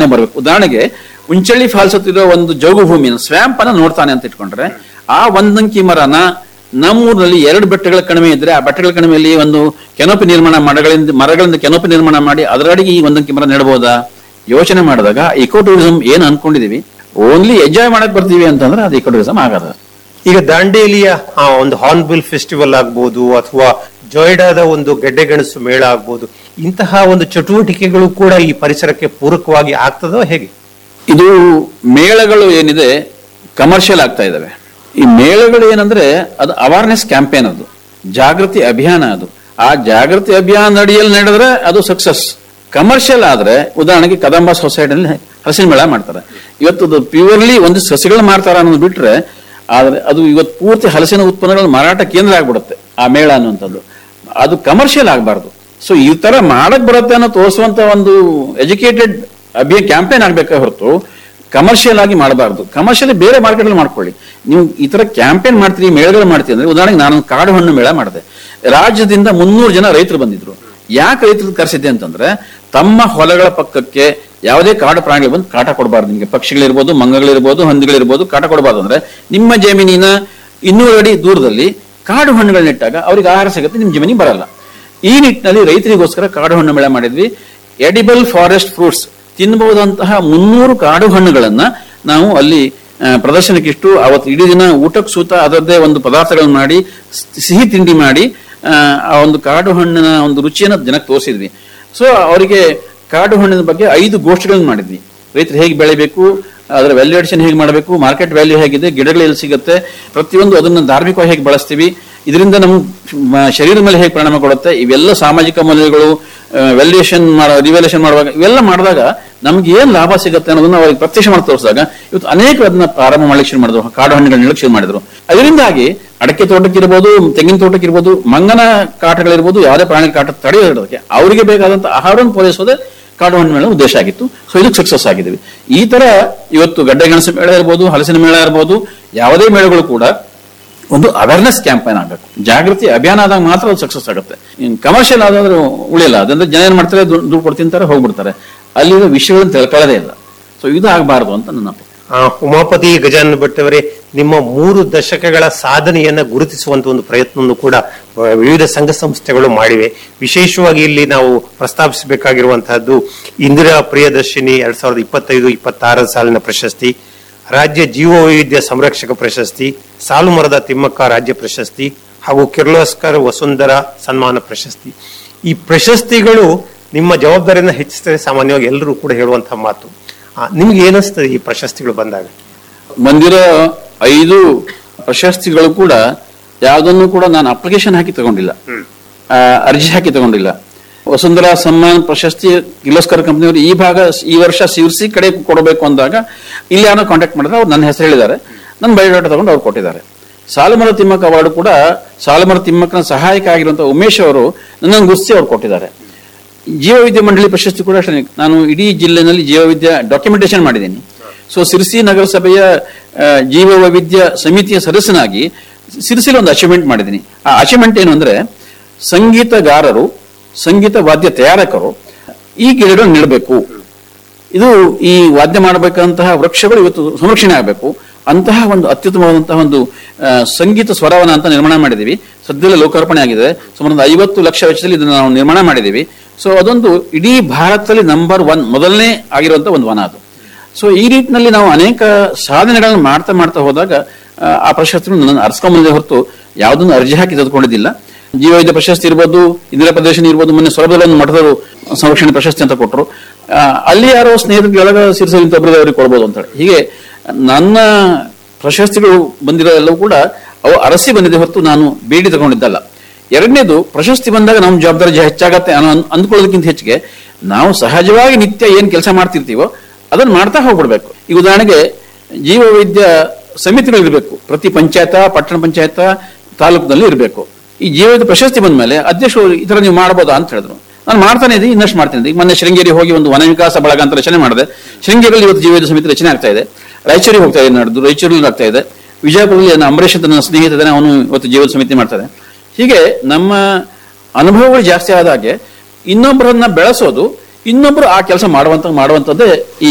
ಬರ್ಬೇಕು ಉದಾಹರಣೆಗೆ ಉಂಚಳ್ಳಿ ಫಾಲ್ಸ್ ಹತ್ತಿರೋ ಒಂದು ಜೋಗು ಭೂಮಿಯನ್ನು ಸ್ವ್ಯಾಂಪ್ ಅನ್ನ ನೋಡ್ತಾನೆ ಅಂತ ಇಟ್ಕೊಂಡ್ರೆ ಆ ಒಂದಂಕಿ ಮರನ ನಮ್ಮೂರಿನಲ್ಲಿ ಎರಡು ಬೆಟ್ಟಗಳ ಕಣಿವೆ ಇದ್ರೆ ಆ ಬೆಟ್ಟಗಳ ಕಣಿವೆಯಲ್ಲಿ ಒಂದು ಕೆನೋಪಿ ನಿರ್ಮಾಣ ಮರಗಳಿಂದ ಮರಗಳಿಂದ ಕೆನೋಪಿ ನಿರ್ಮಾಣ ಮಾಡಿ ಅದರಡಿಗೆ ಈ ಒಂದಂಕಿ ಮರ ನೆಡಬಹುದಾ ಯೋಚನೆ ಮಾಡಿದಾಗ ಇಕೋ ಟೂರಿಸಂ ಏನ್ ಅನ್ಕೊಂಡಿದೀವಿ ಓನ್ಲಿ ಎಂಜಾಯ್ ಮಾಡಕ್ ಬರ್ತೀವಿ ಅಂತಂದ್ರೆ ಅದು ಇಕೋ ಟೂರಿಸಂ ಆಗದ ಈಗ ದಾಂಡೇಲಿಯ ಆ, ಒಂದು ಹಾರ್ನ್ಬಿಲ್ ಫೆಸ್ಟಿವಲ್ ಆಗ್ಬೋದು ಅಥವಾ ಜೊಯ್ಡಾದ ಒಂದು ಗೆಡ್ಡೆಗೆಣಸು ಮೇಳ ಆಗ್ಬೋದು ಇಂತಹ ಒಂದು ಚಟುವಟಿಕೆಗಳು ಕೂಡ ಈ ಪರಿಸರಕ್ಕೆ ಪೂರಕವಾಗಿ ಆಗ್ತದೋ ಹೇಗೆ ಇದು ಮೇಳಗಳು ಏನಿದೆ ಕಮರ್ಷಿಯಲ್ ಆಗ್ತಾ ಇದಾವೆ ಈ ಮೇಳಗಳು ಏನಂದ್ರೆ ಅದು ಅವೇರ್ನೆಸ್ ಕ್ಯಾಂಪೇನ್ ಅದು ಜಾಗೃತಿ ಅಭಿಯಾನ ಅದು ಆ ಜಾಗೃತಿ ಅಭಿಯಾನ ಅಡಿಯಲ್ಲಿ ನಡೆದ್ರೆ ಅದು ಸಕ್ಸಸ್ ಕಮರ್ಷಿಯಲ್ ಆದ್ರೆ ಉದಾಹರಣೆಗೆ ಕದಂಬ ಸೊಸೈಟಿನಲ್ಲಿ ಹಸಿರು ಮೇಳ ಮಾಡ್ತಾರೆ ಇವತ್ತು ಅದು ಪ್ಯೂರ್ಲಿ ಒಂದು ಸಸಿಗಳು ಮಾರ್ತಾರ ಅನ್ನೋದು ಬಿಟ್ರೆ ಆದ್ರೆ ಅದು ಇವತ್ತು ಪೂರ್ತಿ ಹಲಸಿನ ಉತ್ಪನ್ನಗಳ ಮಾರಾಟ ಕೇಂದ್ರ ಆಗ್ಬಿಡುತ್ತೆ ಆ ಮೇಳ ಅನ್ನುವಂಥದ್ದು ಅದು ಕಮರ್ಷಿಯಲ್ ಆಗಬಾರ್ದು ಸೊ ಈ ತರ ಮಾಡಕ್ ಬರುತ್ತೆ ಅನ್ನೋ ತೋರಿಸುವಂತ ಒಂದು ಎಜುಕೇಟೆಡ್ ಅಭಿಯ ಕ್ಯಾಂಪೇನ್ ಆಗ್ಬೇಕೇ ಹೊರತು ಕಮರ್ಷಿಯಲ್ ಆಗಿ ಮಾಡಬಾರ್ದು ಕಮರ್ಷಿಯಲ್ ಬೇರೆ ಮಾರ್ಕೆಟ್ ಅಲ್ಲಿ ಮಾಡ್ಕೊಳ್ಳಿ ನೀವು ಈ ತರ ಕ್ಯಾಂಪೇನ್ ಮಾಡ್ತೀರಿ ಮೇಳಗಳು ಮಾಡ್ತೀರಿ ಅಂದ್ರೆ ಉದಾಹರಣೆಗೆ ನಾನು ಕಾಡು ಹಣ್ಣು ಮೇಳ ಮಾಡಿದೆ ರಾಜ್ಯದಿಂದ ಮುನ್ನೂರು ಜನ ರೈತರು ಬಂದಿದ್ರು ಯಾಕೆ ರೈತರು ಕರೆಸಿದ್ದೆ ಅಂತಂದ್ರೆ ತಮ್ಮ ಹೊಲಗಳ ಪಕ್ಕಕ್ಕೆ ಯಾವುದೇ ಕಾಡು ಪ್ರಾಣಿಗಳು ಬಂದು ಕಾಟ ಕೊಡಬಾರ್ದು ನಿಮಗೆ ಪಕ್ಷಿಗಳಿರ್ಬೋದು ಮಂಗಗಳಿರ್ಬೋದು ಹಂದಿಗಳಿರ್ಬೋದು ಕಾಟ ಕೊಡಬಾರ್ದು ಅಂದ್ರೆ ನಿಮ್ಮ ಜಮೀನಿನ ಇನ್ನೂರು ಅಡಿ ದೂರದಲ್ಲಿ ಕಾಡು ಹಣ್ಣುಗಳು ನೆಟ್ಟಾಗ ಅವ್ರಿಗೆ ಆಹಾರ ಸಿಗುತ್ತೆ ನಿಮ್ಮ ಜಮೀನಿಗೆ ಬರಲ್ಲ ಈ ನಿಟ್ಟಿನಲ್ಲಿ ರೈತರಿಗೋಸ್ಕರ ಕಾಡು ಹಣ್ಣು ಮೇಳ ಮಾಡಿದ್ವಿ ಎಡಿಬಲ್ ಫಾರೆಸ್ಟ್ ಫ್ರೂಟ್ಸ್ ತಿನ್ನಬಹುದಂತಹ ಮುನ್ನೂರು ಕಾಡು ಹಣ್ಣುಗಳನ್ನ ನಾವು ಅಲ್ಲಿ ಆ, ಪ್ರದರ್ಶನಕ್ಕಿಷ್ಟು ಅವತ್ತು ಇಡೀ ದಿನ ಊಟಕ್ಕೆ ಸೂತ ಅದರದ್ದೇ ಒಂದು ಪದಾರ್ಥಗಳನ್ನ ಮಾಡಿ ಸ್- ಸಿಹಿ ತಿಂಡಿ ಮಾಡಿ ಆ, ಆ ಒಂದು ಕಾಡು ಹಣ್ಣಿನ ಒಂದು ರುಚಿಯನ್ನು ಜನಕ್ಕೆ ತೋರಿಸಿದ್ವಿ ಸೊ ಅವರಿಗೆ ಕಾಡು ಹಣ್ಣಿನ ಬಗ್ಗೆ ಐದು ಗೋಷ್ಠಿಗಳನ್ನ ಮಾಡಿದ್ವಿ ರೈತರು ಹೇಗೆ ಬೆಳಿಬೇಕು ಅದರ ವ್ಯಾಲ್ಯೂಯೇಷನ್ ಹೇಗೆ ಮಾಡಬೇಕು ಮಾರ್ಕೆಟ್ ವ್ಯಾಲ್ಯೂ ಹೇಗಿದೆ ಗಿಡಗಳು ಎಲ್ಲಿ ಸಿಗುತ್ತೆ ಪ್ರತಿಯೊಂದು ಅದನ್ನ ಧಾರ್ಮಿಕವಾಗಿ ಹೇಗೆ ಬಳಸ್ತೀವಿ ಇದರಿಂದ ನಮ್ಮ ಮ- ಶರೀರದ ಮೇಲೆ ಹೇಗೆ ಪರಿಣಾಮ ಕೊಡುತ್ತೆ ಇವೆಲ್ಲ ಸಾಮಾಜಿಕ ಮೌಲ್ಯಗಳು ವ್ಯಾಲ್ಯೂಯೇಷನ್ ಮಾಡೋ ರಿವ್ಯಾಲ್ಯೂಷನ್ ಮಾಡುವಾಗ ಇವೆಲ್ಲ ಮಾಡಿದಾಗ ನಮ್ಗೆ ಏನ್ ಲಾಭ ಸಿಗುತ್ತೆ ಅನ್ನೋದನ್ನ ಅವ್ರಿಗೆ ಪ್ರತ್ಯಕ್ಷ ಮಾಡಿ ತೋರಿಸಿದಾಗ ಇವತ್ತು ಅನೇಕ ಅದನ್ನ ಪ್ರಾರಂಭ ಮಾಡ್ಲಿಕ್ಕೆ ಶುರು ಮಾಡಿದ್ರು ಕಾಡು ಹಣ್ಣುಗಳನ್ನ ನೆಡಲಿಕ್ಕೆ ಶುರು ಮಾಡಿದ್ರು ಅದರಿಂದಾಗಿ ಅಡಕೆ ತೋಟಕ್ಕಿರ್ಬೋದು ತೆಂಗಿನ ತೋಟಕ್ಕಿರ್ಬೋದು ಮಂಗನ ಕಾಟಗಳಿರ್ಬೋದು ಯಾವುದೇ ಪ್ರಾಣಿ ಕಾಟ ತಡೆಯೋದಕ್ಕೆ ಅವರಿಗೆ ಬೇಕಾದಂತ ಆಹಾರವನ್ನು ಪೂರೈಸೋದೇ ಕಾಡು ಹಣ್ಣು ಮೇಳ ಉದ್ದೇಶ ಆಗಿತ್ತು ಸೊ ಇದಕ್ಕೆ ಸಕ್ಸಸ್ ಆಗಿದ್ದೀವಿ ಈ ತರ ಇವತ್ತು ಗಡ್ಡೆ ಗೆಣಸು ಮೇಳ ಇರ್ಬೋದು ಹಲಸಿನ ಮೇಳ ಇರ್ಬೋದು ಯಾವುದೇ ಮೇಳಗಳು ಕೂಡ ಒಂದು ಅವೇರ್ನೆಸ್ ಕ್ಯಾಂಪೇನ್ ಆಗಬೇಕು ಜಾಗೃತಿ ಅಭಿಯಾನ ಆದಾಗ ಮಾತ್ರ ಅದು ಸಕ್ಸಸ್ ಆಗುತ್ತೆ ಕಮರ್ಷಿಯಲ್ ಆದಾದ್ರೂ ಉಳಿಯಲ್ಲ ಅದಂದ್ರೆ ಜನ ಏನ್ ಮಾಡ್ತಾರೆ ದುಡ್ಡು ದುಡ್ಡು ಕೊಟ್ಟು ತಿಂತಾರೆ ಹೋಗ್ಬಿಡ್ತಾರೆ ಅಲ್ಲಿರೋ ವಿಷಯಗಳನ್ನು ತಿಳ್ಕೊಳ್ಳೋದೇ ಇಲ್ಲ ಸೊ ಇದು ಆಗಬಾರ್ದು ಅಂತ ನನ್ನ ಅಭಿಪ್ರಾಯ. ಆ, ಉಮಾಪತಿ ಗಜಾನನ ಭಟ್ ಅವರೇ ನಿಮ್ಮ ಮೂರು ದಶಕಗಳ ಸಾಧನೆಯನ್ನ ಗುರುತಿಸುವಂತ ಒಂದು ಪ್ರಯತ್ನವನ್ನು ಕೂಡ ಆ, ವಿವಿಧ ಸಂಘ ಸಂಸ್ಥೆಗಳು ಮಾಡಿವೆ ವಿಶೇಷವಾಗಿ ಇಲ್ಲಿ ನಾವು ಪ್ರಸ್ತಾಪಿಸಬೇಕಾಗಿರುವಂತಹದ್ದು ಇಂದಿರಾ ಪ್ರಿಯದರ್ಶಿನಿ ಎರಡ್ ಸಾವಿರದ ಇಪ್ಪತ್ತೈದು ಇಪ್ಪತ್ತಾರರ ಸಾಲಿನ ಪ್ರಶಸ್ತಿ ರಾಜ್ಯ ಜೀವ ವೈವಿಧ್ಯ ಸಂರಕ್ಷಕ ಪ್ರಶಸ್ತಿ ಸಾಲು ಮರದ ತಿಮ್ಮಕ್ಕ ರಾಜ್ಯ ಪ್ರಶಸ್ತಿ ಹಾಗೂ ಕಿರ್ಲೋಸ್ಕರ್ ವಸುಂಧರ ಸನ್ಮಾನ ಪ್ರಶಸ್ತಿ ಈ ಪ್ರಶಸ್ತಿಗಳು ನಿಮ್ಮ ಜವಾಬ್ದಾರಿಯನ್ನು ಹೆಚ್ಚಿಸ್ತದೆ ಸಾಮಾನ್ಯವಾಗಿ ಎಲ್ಲರೂ ಕೂಡ ಹೇಳುವಂತಹ ಮಾತು ಆ, ನಿಮ್ಗೆ ಏನಿಸ್ತದೆ ಈ ಪ್ರಶಸ್ತಿಗಳು ಬಂದಾಗ ಬಂದಿರೋ ಐದು ಪ್ರಶಸ್ತಿಗಳು ಕೂಡ ಯಾವುದನ್ನು ಕೂಡ ನಾನು ಅಪ್ಲಿಕೇಶನ್ ಹಾಕಿ ತಗೊಂಡಿಲ್ಲ ಆ, ಅರ್ಜಿ ಹಾಕಿ ತಗೊಂಡಿಲ್ಲ ವಸುಂಧರಾ ಸಮ್ಮಾನ್ ಪ್ರಶಸ್ತಿ ಕಿರ್ಲೋಸ್ಕರ್ ಕಂಪನಿಯವರು ಈ ಭಾಗ ಈ ವರ್ಷ ಶಿರ್ಸಿ ಕಡೆ ಕೊಡಬೇಕು ಅಂದಾಗ ಇಲ್ಲಿ ಯಾರೋ ಕಾಂಟ್ಯಾಕ್ಟ್ ಮಾಡಿದ್ರೆ ಅವ್ರು ನನ್ನ ಹೆಸರು ಹೇಳಿದ್ದಾರೆ ನನ್ನ ಬಯೋಡಾಟಾ ತಗೊಂಡು ಅವ್ರು ಕೊಟ್ಟಿದ್ದಾರೆ ಸಾಲುಮರ ತಿಮ್ಮಕ್ಕ ಅವಾರ್ಡ್ ಕೂಡ ಸಾಲುಮರ ತಿಮ್ಮಕ್ಕನ ಸಹಾಯಕ ಆಗಿರುವಂತಹ ಉಮೇಶ್ ಅವರು ನನ್ನನ್ನು ಗುರುತಿಸಿ ಅವ್ರು ಕೊಟ್ಟಿದ್ದಾರೆ ಜೀವವಿದ್ಯಾ ಮಂಡಳಿ ಪ್ರಶಸ್ತಿ ಕೂಡ ಅಷ್ಟೇ ನಾನು ಇಡೀ ಜಿಲ್ಲೆನಲ್ಲಿ ಜೀವವಿದ್ಯಾ ಡಾಕ್ಯುಮೆಂಟೇಶನ್ ಮಾಡಿದ್ದೀನಿ ಸೊ ಸಿರ್ಸಿ ನಗರಸಭೆಯ ಆ, ಜೀವ ವೈವಿಧ್ಯ ಸಮಿತಿಯ ಸದಸ್ಯನಾಗಿ ಸಿರ್ಸಿಲಿ ಒಂದು ಅಚೀವ್ಮೆಂಟ್ ಮಾಡಿದ್ದೀನಿ ಆ ಅಚೀವ್ಮೆಂಟ್ ಏನು ಅಂದ್ರೆ ಸಂಗೀತಗಾರರು ಸಂಗೀತ ವಾದ್ಯ ತಯಾರಕರು ಈ ಗಿಡಗಳನ್ನು ನೆಡಬೇಕು ಇದು ಈ ವಾದ್ಯ ಮಾಡಬೇಕಂತಹ ವೃಕ್ಷಗಳು ಇವತ್ತು ಸಂರಕ್ಷಣೆ ಆಗಬೇಕು ಅಂತಹ ಒಂದು ಅತ್ಯುತ್ತಮವಾದಂತಹ ಒಂದು ಆ, ಸಂಗೀತ ಸ್ವರವನ ಅಂತ ನಿರ್ಮಾಣ ಮಾಡಿದ್ದೀವಿ ಸದ್ಯದಲ್ಲೇ ಲೋಕಾರ್ಪಣೆ ಆಗಿದೆ ಸುಮಾರು ಒಂದು ಐವತ್ತು ಲಕ್ಷ ವೆಚ್ಚದಲ್ಲಿ ಇದನ್ನು ನಾವು ನಿರ್ಮಾಣ ಮಾಡಿದ್ದೀವಿ ಸೊ ಅದೊಂದು ಇಡೀ ಭಾರತದಲ್ಲಿ ನಂಬರ್ ಒನ್ ಮೊದಲನೇ ಆಗಿರುವಂತ ಒಂದು ವನ ಅದು ಸೊ ಈ ನಿಟ್ಟಿನಲ್ಲಿ ನಾವು ಅನೇಕ ಸಾಧನೆಗಳನ್ನು ಮಾಡ್ತಾ ಮಾಡ್ತಾ ಹೋದಾಗ ಆ, ಆ ಪ್ರಶಸ್ತಿ ನನ್ನ ಅರ್ಸ್ಕೊಂಬಂದಿದೆ ಹೊರತು ಯಾವುದನ್ನು ಅರ್ಜಿ ಹಾಕಿ ತೆಗೆದುಕೊಂಡಿದ್ದಿಲ್ಲ ಜೀವವೈದ್ಯ ಪ್ರಶಸ್ತಿ ಇರ್ಬೋದು ಇಂದಿರಾ ಪ್ರದೇಶನ ಇರ್ಬೋದು ಮೊನ್ನೆ ಸೊರಬದಲ್ಲಿ ಒಂದು ಮಠದವರು ಸಂರಕ್ಷಣೆ ಪ್ರಶಸ್ತಿ ಅಂತ ಕೊಟ್ಟರು ಆ, ಅಲ್ಲಿ ಯಾರೋ ಸ್ನೇಹಿತರಿಗೆ ಒಳಗ ಸಿರಿಸ ಇಂಥೊಬ್ಬರಿಗೆ ಅವ್ರಿಗೆ ಕೊಡ್ಬೋದು ಅಂತ ಹೇಳಿ ಹೀಗೆ ನನ್ನ ಪ್ರಶಸ್ತಿಗಳು ಬಂದಿರೋ ಎಲ್ಲವೂ ಕೂಡ ಅವು ಅರಸಿ ಬಂದಿದೆ ಹೊರತು ನಾನು ಬೇಡಿ ತಗೊಂಡಿದ್ದಲ್ಲ ಎರಡನೇದು ಪ್ರಶಸ್ತಿ ಬಂದಾಗ ನಮ್ಮ ಜವಾಬ್ದಾರಿ ಜ- ಹೆಚ್ಚಾಗತ್ತೆ ಅನ್ನೋ ಅನ್- ಅಂದ್ಕೊಳ್ಳೋದಕ್ಕಿಂತ ಹೆಚ್ಚಿಗೆ ನಾವು ಸಹಜವಾಗಿ ನಿತ್ಯ ಏನ್ ಕೆಲಸ ಮಾಡ್ತಿರ್ತೀವೋ ಅದನ್ನ ಮಾಡ್ತಾ ಹೋಗ್ಬಿಡ್ಬೇಕು ಈ ಉದಾಹರಣೆಗೆ ಜೀವ ವೈದ್ಯ ಸಮಿತಿಗಳು ಇರಬೇಕು ಪ್ರತಿ ಪಂಚಾಯತ ಪಟ್ಟಣ ಪಂಚಾಯತ ತಾಲೂಕಿನಲ್ಲಿ ಇರಬೇಕು ಈ ಜೀವದ ಪ್ರಶಸ್ತಿ ಬಂದ ಮೇಲೆ ಅಧ್ಯಕ್ಷರು ಈ ತರ ನೀವು ಮಾಡಬಹುದಾ ಅಂತ ಹೇಳಿದ್ರು ನಾನು ಮಾಡ್ತಾನೆ ಇದ್ದೀನಿ ಇನ್ನಷ್ಟು ಮಾಡ್ತೀನಿ ಈಗ ಮೊನ್ನೆ ಶೃಂಗೇರಿ ಹೋಗಿ ಒಂದು ವನ ವಿಕಾಸ ಬಳಗ ಅಂತ ರಚನೆ ಮಾಡಿದೆ ಶೃಂಗೇರಿಯಲ್ಲಿ ಇವತ್ತು ಜೀವದ ಸಮಿತಿ ರಚನೆ ಆಗ್ತಾ ಇದೆ ರಾಯಚೂರಿಗೆ ಹೋಗ್ತಾ ಇದೆ ನಡೆದು ರಾಯಚೂರಲ್ಲಿ ಆಗ್ತಾ ಇದೆ ವಿಜಯಪುರದಲ್ಲಿ ನನ್ನ ಅಂಬರೀಷ್ ಅಂತ ನನ್ನ ಸ್ನೇಹಿತ ಇದ್ದಾನೆ ಅವನು ಇವತ್ತು ಜೀವದ ಸಮಿತಿ ಮಾಡ್ತಾರೆ ಹೀಗೆ ನಮ್ಮ ಅನುಭವಗಳು ಜಾಸ್ತಿ ಆದ ಹಾಗೆ ಇನ್ನೊಬ್ಬರನ್ನ ಬೆಳೆಸೋದು ಇನ್ನೊಬ್ರು ಆ ಕೆಲಸ ಮಾಡುವಂತ ಮಾಡುವಂತದ್ದೇ ಈ